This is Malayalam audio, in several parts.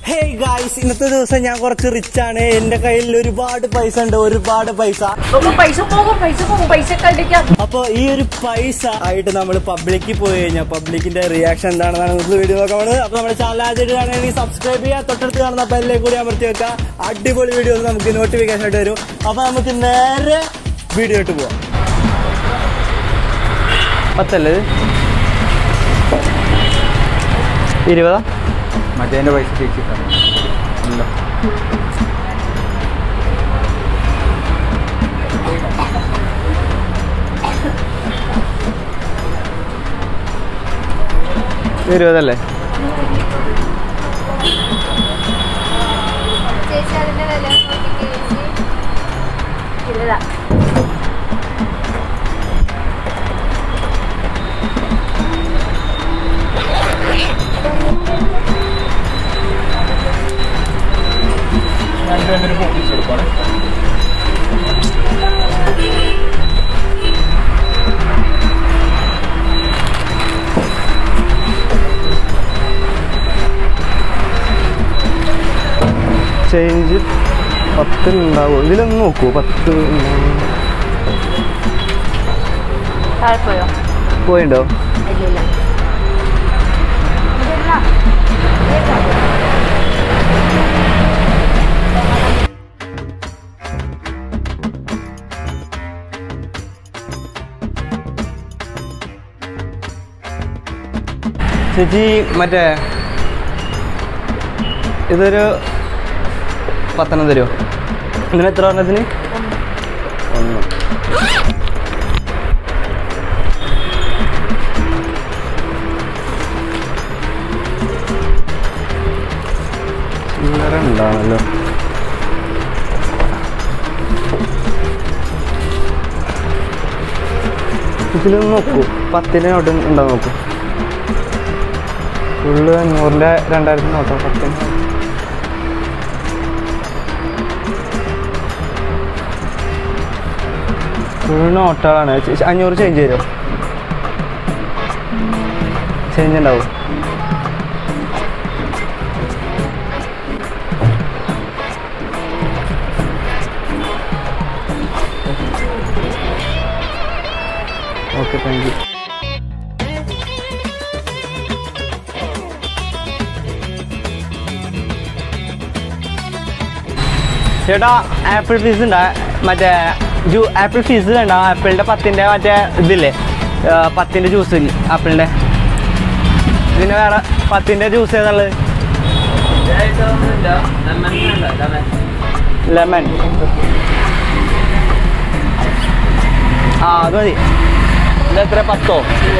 ഹേയ് ഗായ്സ് ഇന്നത്തെ ദിവസം ഞാൻ കുറച്ച് റിച്ച് ആണ് എന്റെ കയ്യിൽ ഒരുപാട് പൈസ ഉണ്ട് ഒരുപാട് പൈസ നമുക്ക് പൈസ പോകും പൈസ പോകും പൈസ കണ്ടിക്കാം അപ്പൊ ഈ ഒരു പൈസ ആയിട്ട് നമ്മൾ പബ്ലിക്കിൽ പോയി കഴിഞ്ഞാൽ പബ്ലിക്കിന്റെ റിയാക്ഷൻ എന്താണെന്നാണ് നമുക്ക് വീഡിയോ നോക്കാൻ പോകുന്നത് അപ്പൊ നമ്മുടെ ചാനൽ ആദ്യമായിട്ട് കാണുകയാണെങ്കിൽ സബ്സ്ക്രൈബ് ചെയ്യുക തൊട്ടടുത്ത് കാണുന്ന ബെല്ലേ കൂടി അമർത്തി വെക്കുക അടിപൊളി വീഡിയോ നമുക്ക് നോട്ടിഫിക്കേഷൻ ആയിട്ട് വരും അപ്പൊ നമുക്ക് നേരെ വീഡിയോ ഇട്ട് പോവാം പത്തല്ലേ ഇത്? ഇരുപതാ മറ്റേന്റെ പൈസ തിരിച്ചിട്ടാണ് ഇല്ല ഇരുപതല്ലേ ചേച്ചി അതിന്റെ വില നോക്കിക്കേ ചേച്ചി ഇല്ലതാ ചേഞ്ച് പത്തിനുണ്ടാവും ഇതിലൊന്ന് നോക്കൂ പത്ത് താഴെ പോയോ പോയിണ്ടോ ഇല്ല ചേച്ചി മറ്റേ ഇതൊരു പത്തെണ്ണം തരുമോ ഇതിന് എത്ര പറഞ്ഞതിന് ഒന്ന് ചില്ലറ ഉണ്ടാണല്ലോ ഇതിലൊന്ന് നോക്കൂ പത്തിന് നോട്ട് ഉണ്ടോ നോക്കൂ ഫുള്ള് അഞ്ഞൂറിൻ്റെ രണ്ടായിരത്തി നോട്ടോ പത്തിന് ഫുൾ നോട്ടുകളാണ് ചെ- അഞ്ഞൂറ് ചേഞ്ച് തരുമോ ചേഞ്ച് ഉണ്ടാവും ഓക്കെ താങ്ക് യു ചേട്ടാ ആപ്പിൾ ഫീസ് ഉണ്ടാ മറ്റേ ജൂ ആപ്പിൾ ഫീസ് വേണ്ട ആപ്പിളിൻ്റെ പത്തിൻ്റെ മറ്റേ ഇതില്ലേ ആ, പത്തിൻ്റെ ജ്യൂസ് ആപ്പിളിൻ്റെ പിന്നെ വേറെ പത്തിൻ്റെ ജ്യൂസ് ഏതാണുള്ളത് ലെമൺ ആ അത് മതി ഇത് എത്ര പത്തോ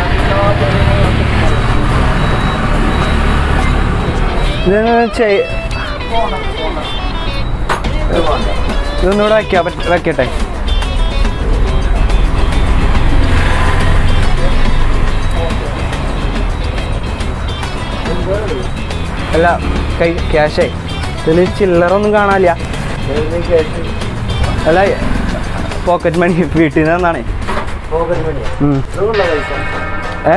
ഇത് ചെയ് ഇതൊന്നുകൂടെ വയ്ക്കാം പറ്റ- വെക്കട്ടെ അല്ല കൈ ക്യാഷേ ഇതിൽ ചില്ലറൊന്നും കാണാനില്ല അല്ല പോക്കറ്റ് മണി വീട്ടിൽ നിന്ന് തന്നാണേ ഉം. ഏ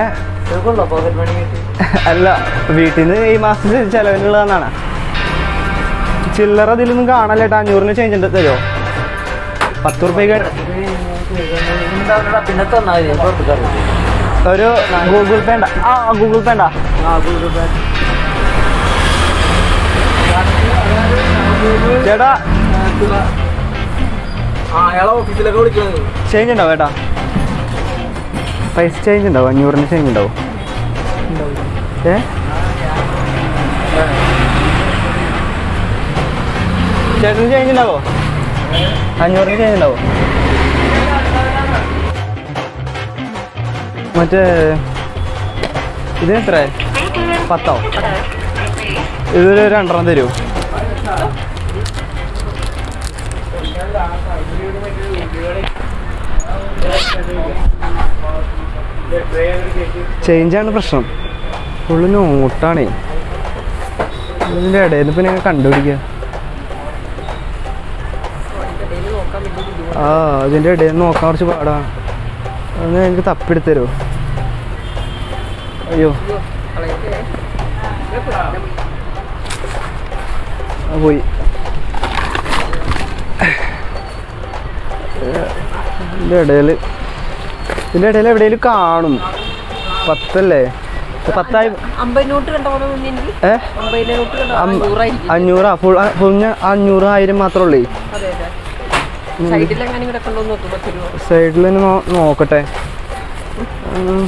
അല്ല വീട്ടിൽ നിന്ന് ഈ മാസത്തിൽ ചെലവിനുള്ളതെന്നാണ് ചില്ലറ ഇതിലൊന്നും കാണാല്ല കേട്ടോ അഞ്ഞൂറിന് ചേഞ്ച് ഉണ്ട് തരുമോ പത്ത് റുപ്യക്ക് പിന്നെ തന്നാൽ ഒരു ഗൂഗിൾ പേ ഉണ്ട ആ ഗൂഗിൾ പേ ഉണ്ടാ ചേട്ടാ ആ അയാളെ ഓഫീസിലൊക്കെ വിളിക്കണത് ചേഞ്ച് ഉണ്ടാവും ചേട്ടാ പൈസ ചേഞ്ച് ഉണ്ടാവും അഞ്ഞൂറിന് ചേഞ്ച് ഉണ്ടാവും ഏ ചേട്ടന് ചേഞ്ച് ഉണ്ടാവോ അഞ്ഞൂറിന് ചേഞ്ച് ഉണ്ടാവോ മറ്റേ ഇതിന് എത്ര പത്തോ ഇതൊരു രണ്ടെണ്ണം തരൂ ചേഞ്ചാണ് പ്രശ്നം ഫുള്ള് നോട്ടാണേ ഇതിൻ്റെ ഇടയിൽ നിന്ന് പിന്നെ കണ്ടുപിടിക്കുക ആ അതിൻ്റെ ഇടയിൽ നിന്ന് നോക്കാൻ കുറച്ച് പാടാ ഒന്ന് എനിക്ക് തപ്പിയെടുത്ത് തരുമോ അയ്യോ പോയി ഇതിൻ്റെ ഇടയിൽ ഇതിൻ്റെ ഇടയിൽ എവിടെയെങ്കിലും കാണും പത്തല്ലേ ഇത് പത്തായി അമ്പത് നോട്ട് കണ്ടോ എനിക്ക് ഏ അമ്പതിലെ നോട്ട് കണ്ടോ അം- അഞ്ഞൂറായിരിക്കും അഞ്ഞൂറാ ഫുൾ ഫുൾ അഞ്ഞൂറ് ആയിരം മാത്രമേ ഉള്ളൂ അതെ അതെ സൈഡിൽ എങ്ങനെ കിടക്കണ്ടോ നോക്കും പത്ത് രൂപ സൈഡിൽ തന്നെ നോ- നോക്കട്ടെ ഉം.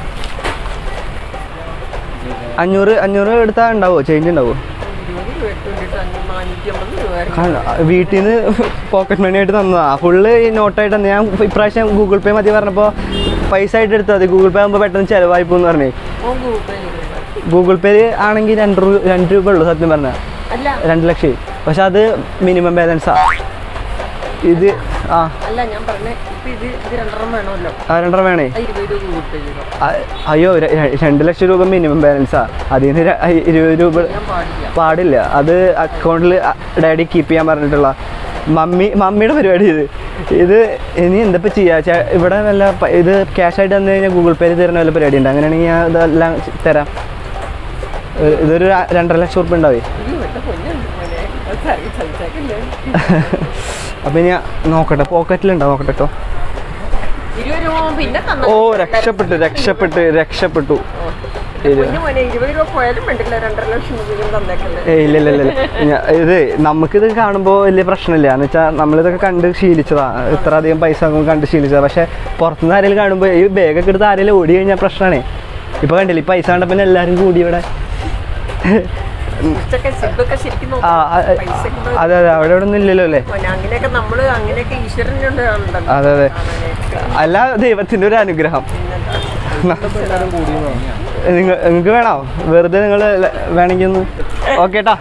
അഞ്ഞൂറ് അഞ്ഞൂറ് എടുത്താൽ ഉണ്ടാവോ ചേഞ്ച് ഉണ്ടാവോ ഇരുപത് രൂപ ഇട്ട് വേണ്ടിയിട്ട് അഞ്ഞൂറ് നാനൂറ്റി അമ്പത് രൂപ വീട്ടിൽ നിന്ന് പോക്കറ്റ് മണി ആയിട്ട് തന്നതാ ഫുള്ള് ഈ നോട്ടായിട്ട് തന്നെ ഞാൻ ഇപ്രാവശ്യം ഗൂഗിൾ പേ മതി പറഞ്ഞപ്പോൾ പൈസ ആയിട്ട് എടുത്താൽ മതി ഗൂഗിൾ പേ ആകുമ്പോൾ പെട്ടെന്ന് ചിലവായി പോകുന്നു പറഞ്ഞേ ഓൻ ഗൂഗിൾ പേ ചെയ്തേക്കാം. ഗൂഗിൾ പേ ആണെങ്കിൽ രണ്ട് രൂപ രണ്ട് രൂപ ഉള്ളൂ സത്യം പറഞ്ഞാൽ അല്ല രണ്ട് ലക്ഷം പക്ഷെ അത് മിനിമം ബാലൻസാ ഇത് ആ അല്ല ഞാൻ പറഞ്ഞേ ഇപ്പൊ ഇത് ഇത് രണ്ടെണ്ണം വേണമല്ലോ ആ രണ്ടര വേണേ അത് ഇരുപത് രൂപ ഗൂഗിൾ പേ ചെയ്തോ അ- അയ്യോ ര- ര- രണ്ട് ലക്ഷം രൂപ മിനിമം ബാലൻസാ അതിൽ നിന്ന് ര- അയ് ഇരുപത് രൂപ ഞാൻ പാടില്ല പാടില്ല അത് അക്കൗണ്ടിൽ ഡാഡി കീപ്പ് ചെയ്യാൻ പറഞ്ഞിട്ടുള്ള മമ്മി മമ്മിയുടെ പരിപാടി ഇത് ഇത് ഇനി എന്തപ്പോ ചെയ്യാ ചേ- ഇവിടെ വല്ല പ- ഇത് ക്യാഷ് ആയിട്ട് തന്നു കഴിഞ്ഞാൽ ഗൂഗിൾ പേയിൽ തരുന്ന വല്ല പരിപാടി ഉണ്ട് അങ്ങനെയാണെങ്കിൽ ഞാൻ ഇതെല്ലാം ചെ- തരാം ഒരു- ഇതൊരു ര- രണ്ടര ലക്ഷം ഉറുപ്പ് ഉണ്ടാവേ അയ്യോ എന്റെ പൊന്നുണ്ട് മോനെ അത് ചെറിയ ചതിച്ചേക്കല്ലേ അപ്പം ഇനി ഞാൻ നോക്കട്ടെ പോക്കറ്റിലുണ്ടോ നോക്കട്ടെ കേട്ടോ ഇരുപത് രൂപ അവൻ പിന്നെ തന്നു ഓ രക്ഷപ്പെട്ടു രക്ഷപ്പെട്ടു രക്ഷപ്പെട്ടു ഇത് പൊന്നു മോനെ ഇരുപത് രൂപ പോയാലും വേണ്ടില്ല രണ്ടര ലക്ഷം രൂപയും തന്നേക്കല്ലേ ഏയ് ഇല്ല ഇല്ല ഇല്ല ഇല്ല. ഞാ- ഇത് നമുക്കിത് കാണുമ്പോൾ വലിയ പ്രശ്നമില്ല എന്ന് വെച്ചാൽ നമ്മളിതൊക്കെ കണ്ട് ശീലിച്ചതാ ഇത്ര അധികം പൈസ നമുക്ക് കണ്ട് ശീലിച്ചതാ പക്ഷെ പുറത്തുനിന്ന് ആരെങ്കിലും കാണുമ്പോൾ ഈ ബാഗൊക്കെ എടുത്ത് ആരെങ്കിലും ഓടി കഴിഞ്ഞാൽ പ്രശ്നമാണ് ഇപ്പൊ കണ്ടില്ല ഈ പൈസ കണ്ടപ്പോൾ എല്ലാവരും കൂടി ഇവിടെ ഇതൊക്കെ സിബൊക്കെ ശരിക്കും ആ ആ, നോക്കും പൈസ ഒക്കെ അതെ അതെ അവിടെ ഇവിടെ ഒന്നും ഇല്ലല്ലോ അല്ലേ മോനെ, അങ്ങനെയൊക്കെ നമ്മള് അങ്ങനെയൊക്കെ ഈശ്വരൻ്റെ ഉണ്ടല്ലോ അതെ അതെ അല്ല ദൈവത്തിന്റെ ഒരു അനുഗ്രഹം നിങ്ങൾ നിങ്ങൾക്ക് വേണോ വെറുതെ നിങ്ങൾ വേണമെങ്കിൽ ഒന്ന് ഓക്കെ ട്ടാ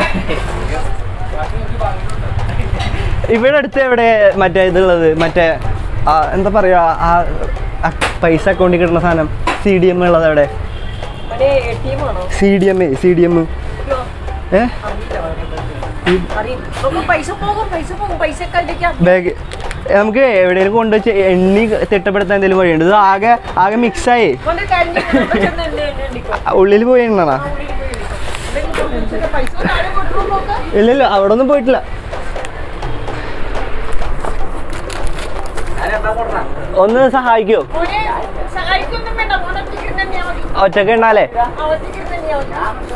ഇവിടെ അടുത്ത് എവിടെ മറ്റേ ഇതുള്ളത് മറ്റേ ആ, എന്താ പറയാ ആ ആ പൈസ അക്കൗണ്ടിൽ കിട്ടുന്ന സാധനം സി ഡി എം ഉള്ളത് എവിടെ മോനെ എ ടി എം ആണോ C D M C D M അയ്യോ, ഏ അറിയും നമുക്ക് പൈസ പോകും പൈസ പോകും പൈസ ഒക്കെ അതിലേക്ക് ബാഗ് നമുക്ക് എവിടെയെങ്കിലും കൊണ്ടുവച്ച് എണ്ണി തിട്ടപ്പെടുത്താൻ എന്തെങ്കിലും വഴിയുണ്ട് ഇത് ആകെ ആകെ മിക്സായി മോനെ കാര്യം ചെയ്യ്, ഇവിടെ ചെന്ന് എന്നെ എന്നെ എണ്ണിക്കോ. ഉള്ളിൽ പോയി എണ്ണണ ഇതൊക്കെ പൈസ താഴെ കൊണ്ടുപോ നോക്ക്. ഇല്ലില്ല അവിടെ ഒന്നും പോയിട്ടില്ല ഒന്ന് സഹായിക്കോ മോനെ സഹായിക്കൊന്നും വേണ്ട മോനെ ഒറ്റയ്ക്ക് ഇരുന്ന് തന്നെയാ മതി ഒറ്റക്ക് ഉണ്ടാലേ ആ, ഒറ്റയ്ക്ക് ഇരുന്ന് തന്നെയാ മതി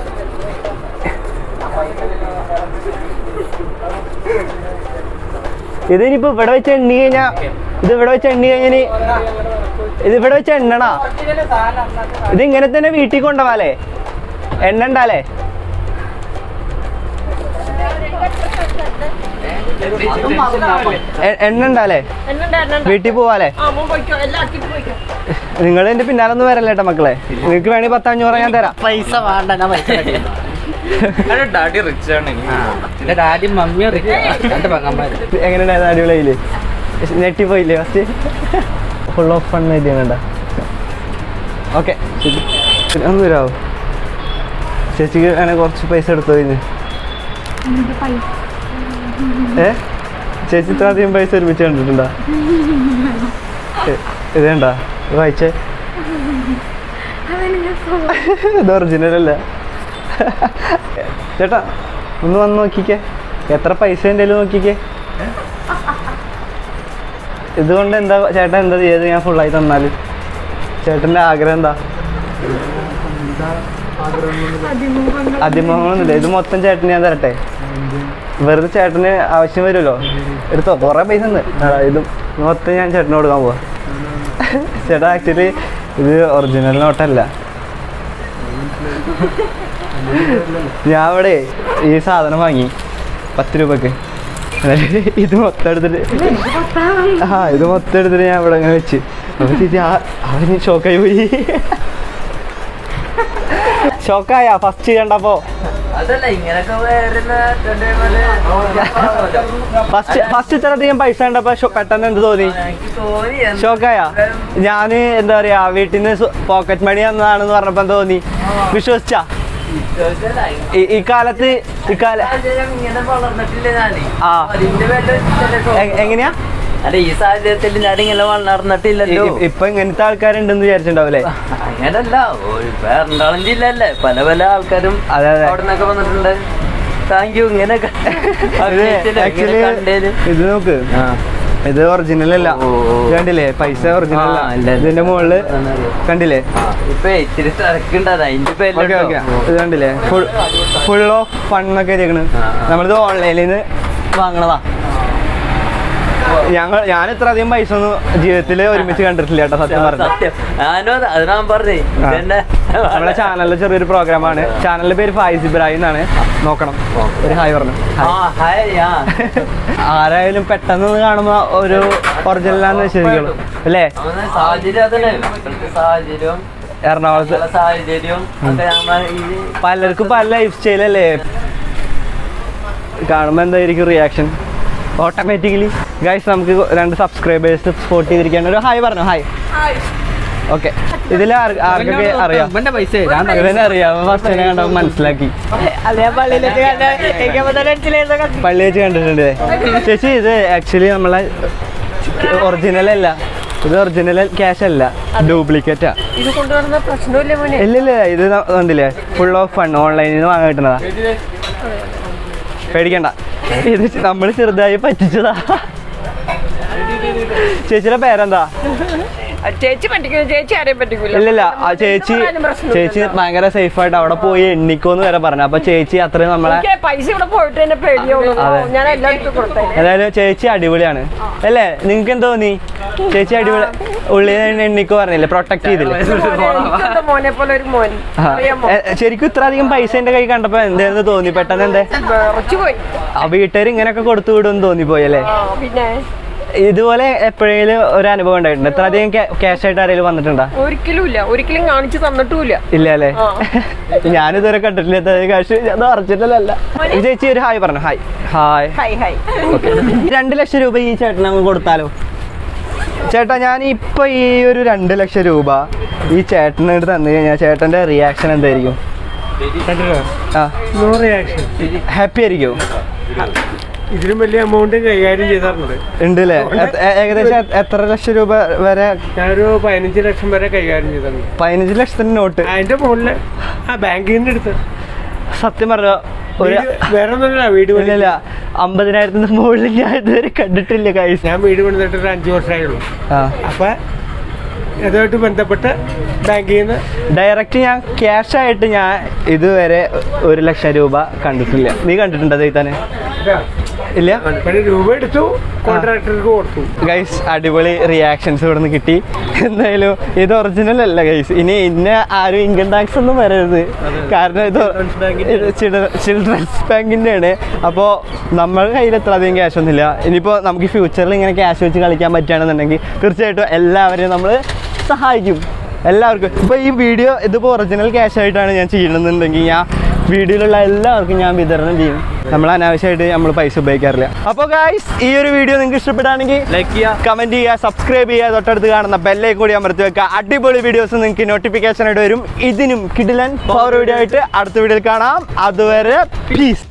ഇതിനിപ്പോ ഇവിടെ വെച്ച് എണ്ണി കഴിഞ്ഞാ ഇത് ഇവിടെ വെച്ച് എണ്ണി കഴിഞ്ഞാൽ ഇത് ഇവിടെ വെച്ച് എണ്ണണാ ഇത് ഇങ്ങനെ തന്നെ വീട്ടിൽ കൊണ്ടുപോവാലേ എണ്ണ ഉണ്ടാലേ എ- എണ്ണ ഉണ്ടാലേ എന്നുണ്ട് എന്നുണ്ട് വീട്ടിൽ പോവാലേ ആ മോൻ പോയിക്കോ എല്ലാം ആക്കിയിട്ട് പോയിക്കോ നിങ്ങൾ എന്റെ പിന്നാലെ ഒന്നും വരല്ലേ ഏട്ടാ മക്കളെ നിങ്ങൾക്ക് വേണമെങ്കിൽ പത്തഞ്ഞൂറ് ഞാൻ തരാം പൈസ വേണ്ട ഞാൻ പൈസ ഡാഡി റിച്ച് ആണ് എന്റെ ഡാഡി മമ്മി റിച്ച് രണ്ട് പെങ്ങന്മാര് എങ്ങനെയുണ്ടായിരുന്നു അടിപൊളിയില് നെറ്റി പോയില്ലേ ഫസ്റ്റ് ഫുൾ ഓഫ് ഫൺ എഴുതിയ വേണ്ട ഓക്കെ ശരി ഒന്ന് വരാവോ ചേച്ചിക്ക് വേണമെങ്കിൽ കുറച്ച് പൈസ എടുത്തു കഴിഞ്ഞ് ഏ ചേച്ചി ഇത്ര അധികം പൈസ ഒരുമിച്ച് കണ്ടിട്ടുണ്ടോ ഏ, ഇത് കണ്ട വായിച്ചേ ഇത് ഒറിജിനൽ അല്ല ചേട്ടാ ഒന്ന് വന്ന് നോക്കിക്കേ എത്ര പൈസ എൻ്റെ നോക്കിക്കേ ഇതുകൊണ്ട് എന്താ ചേട്ടൻ എന്താ ചെയ്ത് ഞാൻ ഫുള്ളായി തന്നാല് ചേട്ടൻ്റെ ആഗ്രഹം എന്താ അതിമോഹമൊന്നുമില്ല ഇത് മൊത്തം ചേട്ടന് ഞാൻ തരട്ടെ വെറുതെ ചേട്ടന് ആവശ്യം വരുമല്ലോ എടുത്തോ കുറേ പൈസ ഉണ്ട് ആ, ഇതും മൊത്തം ഞാൻ ചേട്ടന് കൊടുക്കാൻ പോവാ ചേട്ടാ ആക്ച്വലി ഇത് ഒറിജിനൽ നോട്ടല്ല ഞാൻ ഇവിടെ ഈ സാധനം വാങ്ങി പത്ത് രൂപക്ക് എന്നിട്ട് ഇത് മൊത്തം എടുത്തിട്ട് ആ ഇത് മൊത്തം എടുത്തിട്ട് ഞാൻ ഇവിടെ അങ്ങനെ വെച്ച് അപ്പൊ ചേച്ചി ആ അവന് ഷോക്കായി പോയി ഷോക്കായ ഫസ്റ്റ് കണ്ടപ്പോ അതല്ല ഇങ്ങനൊക്കെ വരുന്ന ഫസ്റ്റ് ഫസ്റ്റ് ഇത്രയധികം പൈസ കണ്ടപ്പോ ഷോ- പെട്ടെന്ന് എന്ത് തോന്നി എനിക്ക് തോന്നി എന്ത് ഷോക്കായ ഞാന് എന്താ പറയാ വീട്ടിൽ നിന്ന് പോക്കറ്റ് മണി തന്നതാണെന്ന് പറഞ്ഞപ്പോ എന്ത് തോന്നി വിശ്വസിച്ചാ ചോദിച്ചാലാ, ഈ- ഈ കാലത്ത് ഈ കാല സാഹചര്യം ഇങ്ങനെ വളർന്നിട്ടില്ല ഞാന് ആ. അതിന്റെ പേരില് ചില ഷോക്ക്. എ- എങ്ങനെയാ അല്ല ഈ സാഹചര്യത്തിൽ ഞാൻ ഇങ്ങനെ വളർന്നിട്ടില്ലല്ലോ ഇ- ഇപ്പൊ ഇങ്ങനത്തെ ആൾക്കാരുണ്ടെന്ന് വിചാരിച്ചിട്ടുണ്ടാവൂലേ അങ്ങനല്ല ഒരു ഇപ്പൊ എറണാകുളം ജില്ലയല്ലേ പല പല ആൾക്കാരും അതെ, അതെ. അവിടെ നിന്നൊക്കെ വന്നിട്ടുണ്ട് താങ്ക് യു ഇങ്ങനെ ക- അഭിനയിച്ചില്ല, ഇങ്ങനെ ആക്ച്വലി കണ്ടേല്. ഇത് നോക്ക് ആ. ഇത് ഒറിജിനൽ അല്ല ഓ, ഓ. ഇത് കണ്ടില്ലേ പൈസ ഒറിജിനൽ ആ, അല്ല ഇല്ല, ഇല്ല. ഇതിന്റെ മുകളില് കണ്ടില്ലേ ആ, ഇപ്പൊ ഇച്ചിരി തിരക്കുണ്ട് അതിന്റെ ഓക്കെ ഓക്കെ ഇത് കണ്ടില്ലേ ഫുൾ ഫുൾ ഓഫ് ഫണ്ണൊക്കെ എഴുതിയേക്കണ് ആ, ആ. നമ്മളിത് ഓൺലൈനിൽ നിന്ന് വാങ്ങണതാ ഞങ്ങൾ ഞാൻ ഇത്ര അധികം പൈസ ഒന്നും ജീവിതത്തിൽ ഒരുമിച്ച് കണ്ടിട്ടില്ല കേട്ടോ സത്യം പറഞ്ഞു സത്യം ഞാനും അത് അത് ഞാൻ പറഞ്ഞേ ആ. ഇതെന്നെ നമ്മുടെ ചാനലിലെ ചെറിയൊരു പ്രോഗ്രാമാണ് ചാനലിന്റെ പേര് ഫായിസ് ഇബ്രാഹിം എന്നാണ് നോക്കണം ഒരു ഹായ് പറഞ്ഞു ആ ഹായ് ആ ആരായാലും പെട്ടെന്ന് ഒന്ന് കാണുമ്പോ ഒരു ഒറിജിനലാന്ന് വിശ്വസിക്കുള്ളൂ അല്ലേ അവന് സാഹചര്യം അതന്നെ ഇപ്പോഴത്തെ സാഹചര്യവും എറണാകുളത്ത് ചില സാഹചര്യവും ഒക്കെ നമ്മളെ ഈ പലർക്കും പല ലൈഫ് സ്റ്റൈലല്ലേ കാണുമ്പോൾ എന്തായിരിക്കും റിയാക്ഷൻ ഓട്ടോമാറ്റിക്കലി ഗൈസ് നമുക്ക് രണ്ട് സബ്സ്ക്രൈബേഴ്സ് സ്പോട്ട് ചെയ്തിരിക്കുകയാണ് ഒരു ഹായ് പറഞ്ഞു ഹായ് ഓക്കെ ഇതിൽ ആർക്കൊക്കെ അറിയാം ഇവന്റെ പൈസ ഇവനെ അറിയാം ഫസ്റ്റ് തന്നെ കണ്ടപ്പോൾ മനസ്സിലാക്കി അതെ പള്ളിയിലേക്ക് കണ്ട എനിക്കപ്പോ തന്നെ അടിച്ചില്ലായിരുന്നു കത്തി. പള്ളി വെച്ച് കണ്ടിട്ടുണ്ട് ചേച്ചി ഇത് ആക്ച്വലി നമ്മളെ ഒറിജിനൽ അല്ല ഇത് ഒറിജിനൽ ക്യാഷ് അല്ല ഡ്യൂപ്ലിക്കേറ്റാ ഇത് കൊണ്ടുവരുന്ന പ്രശ്നമില്ല മോനെ ഇല്ല ഇല്ല ഇത് ന- കണ്ടില്ലേ ഫുൾ ഓഫ് ഫൺ ഓൺലൈനിൽ നിന്ന് വാങ്ങാൻ കിട്ടുന്നതാ പേടിക്കണ്ട ഇത് നമ്മൾ ചെറുതായി പറ്റിച്ചതാ ചേച്ചിയുടെ പേരെന്താ ചേച്ചി പറ്റിക്കുന്നു ചേച്ചി ആരെയും പറ്റിക്കൂല ഇല്ലില്ല ആ ചേച്ചി ആരും പ്രശ്നമില്ല. ചേച്ചി ഭയങ്കര സേഫ് ആയിട്ട് അവിടെ പോയി എണ്ണിക്കോന്ന് വരെ പറഞ്ഞു അപ്പൊ ചേച്ചി അത്രയും നമ്മളെ എനിക്ക് പൈസ ഇവിടെ പോയിട്ട് തന്നെ പേടിയാവുള്ളൂ അതെ. ഞാൻ എല്ലാവർക്കും കൊടുത്തേ അതായത് ചേച്ചി അടിപൊളിയാണ് അല്ലേ നിങ്ങൾക്ക് എന്ത് തോന്നി ചേച്ചി അടിപൊളി ഉള്ളിൽ നിന്ന് എണ്ണിക്കോ പറഞ്ഞില്ലേ പ്രൊട്ടക്ട് ചെയ്തില്ലേ എനിക്കെന്താ മോനെ പോലെ ഒരു മോൻ ആ. അറിയാമോ എ- ശരിക്കും ഇത്ര അധികം പൈസ എന്റെ കൈ കണ്ടപ്പോ എന്തായിരുന്നു തോന്നി പെട്ടെന്ന് എന്തേ വിറച്ചു പോയി ആ വീട്ടുകാർ ഇങ്ങനെയൊക്കെ കൊടുത്തു വിടും തോന്നിപ്പോയി അല്ലേ ആ പിന്നെ ഇതുപോലെ എപ്പോഴേലും ഒരു അനുഭവം ഉണ്ടായിട്ടുണ്ട് ഇത്ര അധികം ക്യാഷ് ആയിട്ട് ആരെങ്കിലും വന്നിട്ടുണ്ടോ ഒരിക്കലും ഇല്ല ഒരിക്കലും കാണിച്ചു തന്നിട്ടുമില്ല ഇല്ല അല്ലേ ആ. ഞാനിതുവരെ കണ്ടിട്ടില്ല ഇത്ര ക്യാഷ് ഞാൻ അറച്ചിട്ടല്ല ചേച്ചി ഒരു ഹായ് പറഞ്ഞു ഹായ് ഹായ് ഹൈ ഹൈ രണ്ട് ലക്ഷം രൂപ ഈ ചേട്ടന് അങ്ങ് കൊടുത്താലോ ചേട്ടാ ഞാൻ ഇപ്പൊ ഈ ഒരു രണ്ട് ലക്ഷം രൂപ ഈ ചേട്ടന് എടുത്ത് തന്നു കഴിഞ്ഞാൽ ചേട്ടന്റെ റിയാക്ഷൻ എന്തായിരിക്കും ആ നോ റിയാക്ഷൻ ഹാപ്പി ആയിരിക്കും ഇതിലും വലിയ എമൗണ്ട് കൈകാര്യം ചെയ്തിട്ടുണ്ട് ഉണ്ട് അല്ലേ എ- എ- ഏകദേശം എ- എത്ര ലക്ഷം രൂപ വരെ ഞാനൊരു പതിനഞ്ച് ലക്ഷം വരെ കൈകാര്യം ചെയ്തിട്ടുണ്ട് പതിനഞ്ച് ലക്ഷത്തിന്റെ നോട്ട് അതിന്റെ മുകളില് ആ ബാങ്കിൽ നിന്ന് എടുത്ത് സത്യം പറഞ്ഞ ഒരു വീട് വേറെ ഒന്നുമില്ല വീട് പണി ഇല്ല അമ്പതിനായിരത്തിന്റെ മുകളിൽ ഞാൻ ഇതുവരെ കണ്ടിട്ടില്ല കൈസ് ഞാൻ വീട് പണിതിട്ട് ഒരു അഞ്ച് വർഷമായുള്ളൂ ആ അപ്പൊ അതുമായിട്ട് ബന്ധപ്പെട്ട് ബാങ്കിൽ നിന്ന് ഡയറക്റ്റ് ഞാൻ ക്യാഷ് ആയിട്ട് ഞാൻ ഇതുവരെ ഒരു ലക്ഷം രൂപ കണ്ടിട്ടില്ല നീ കണ്ടിട്ടുണ്ടോ തന്നെ ഇല്ല പിന്നെ രൂപ എടുത്തു കോൺട്രാക്ടർക്ക് കൊടുത്തു ഗൈസ് അടിപൊളി റിയാക്ഷൻസ് ഇവിടെ നിന്ന് കിട്ടി എന്തായാലും ഇത് ഒറിജിനൽ അല്ല ഗൈസ് ഇനി ഇന്ന ആരും ഇൻകം ടാക്സ് ഒന്നും വരരുത് കാരണം ഇത് ചിൽഡ്രൻസ് ബാങ്കിൻ്റെ ആണ് അപ്പോൾ നമ്മുടെ കയ്യിൽ എത്ര അധികം ക്യാഷ് ഒന്നുമില്ല ഇനിയിപ്പോൾ നമുക്ക് ഫ്യൂച്ചറിൽ ഇങ്ങനെ ക്യാഷ് വെച്ച് കളിക്കാൻ പറ്റുകയാണെന്നുണ്ടെങ്കിൽ തീർച്ചയായിട്ടും എല്ലാവരെയും നമ്മൾ സഹായിക്കും എല്ലാവർക്കും ഇപ്പോൾ ഈ വീഡിയോ ഇതിപ്പോൾ ഒറിജിനൽ ക്യാഷ് ആയിട്ടാണ് ഞാൻ ചെയ്യണമെന്നുണ്ടെങ്കിൽ ഞാൻ വീഡിയോയിലുള്ള എല്ലാവർക്കും ഞാൻ വിതരണം ചെയ്യും നമ്മൾ അനാവശ്യമായിട്ട് നമ്മൾ പൈസ ഉപയോഗിക്കാറില്ല അപ്പോൾ ഗായ്സ് ഈ ഒരു വീഡിയോ നിങ്ങൾക്ക് ഇഷ്ടപ്പെടുകയാണെങ്കിൽ ലൈക്ക് ചെയ്യുക കമന്റ് ചെയ്യുക സബ്സ്ക്രൈബ് ചെയ്യുക തൊട്ടടുത്ത് കാണുന്ന ബെല്ലേ കൂടി അമർത്തി വെക്കുക അടിപൊളി വീഡിയോസ് നിങ്ങൾക്ക് നോട്ടിഫിക്കേഷൻ ആയിട്ട് വരും ഇതിനും കിഡിലൻ പവർ വീഡിയോ ആയിട്ട് അടുത്ത വീഡിയോയിൽ കാണാം അതുവരെ പ്ലീസ്